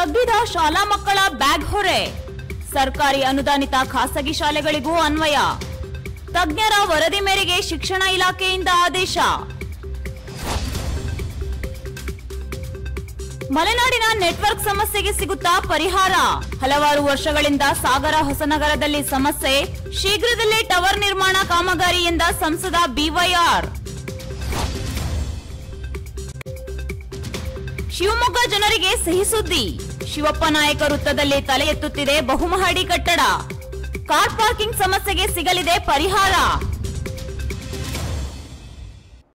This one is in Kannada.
ತಗ್ಗಿದ ಶಾಲಾ ಮಕ್ಕಳ ಬ್ಯಾಗ್ ಹೊರೆ ಸರ್ಕಾರಿ ಅನುದಾನಿತ ಖಾಸಗಿ ಶಾಲೆಗಳಿಗೂ ಅನ್ವಯ ತಜ್ಞರ ವರದಿ ಮೇರೆಗೆ ಶಿಕ್ಷಣ ಇಲಾಖೆಯಿಂದ ಆದೇಶ ಮಲೆನಾಡಿನ ನೆಟ್ವರ್ಕ್ ಸಮಸ್ಯೆಗೆ ಸಿಗುತ್ತಾ ಪರಿಹಾರ ಹಲವಾರು ವರ್ಷಗಳಿಂದ ಸಾಗರ ಹೊಸನಗರದಲ್ಲಿ ಸಮಸ್ಯೆ ಶೀಘ್ರದಲ್ಲೇ ಟವರ್ ನಿರ್ಮಾಣ ಕಾಮಗಾರಿ ಎಂದ ಸಂಸದ ಬಿವೈಆರ್ ಶಿವಮೊಗ್ಗ ಜನರಿಗೆ ಸಿಹಿ ಸುದ್ದಿ ಶಿವಪ್ಪ ನಾಯಕ ವೃತ್ತದಲ್ಲಿ ತಲೆ ಎತ್ತುತ್ತಿದೆ ಬಹುಮಹಡಿ ಕಟ್ಟಡ ಕಾರ್ ಪಾರ್ಕಿಂಗ್ ಸಮಸ್ಯೆಗೆ ಸಿಗಲಿದೆ ಪರಿಹಾರ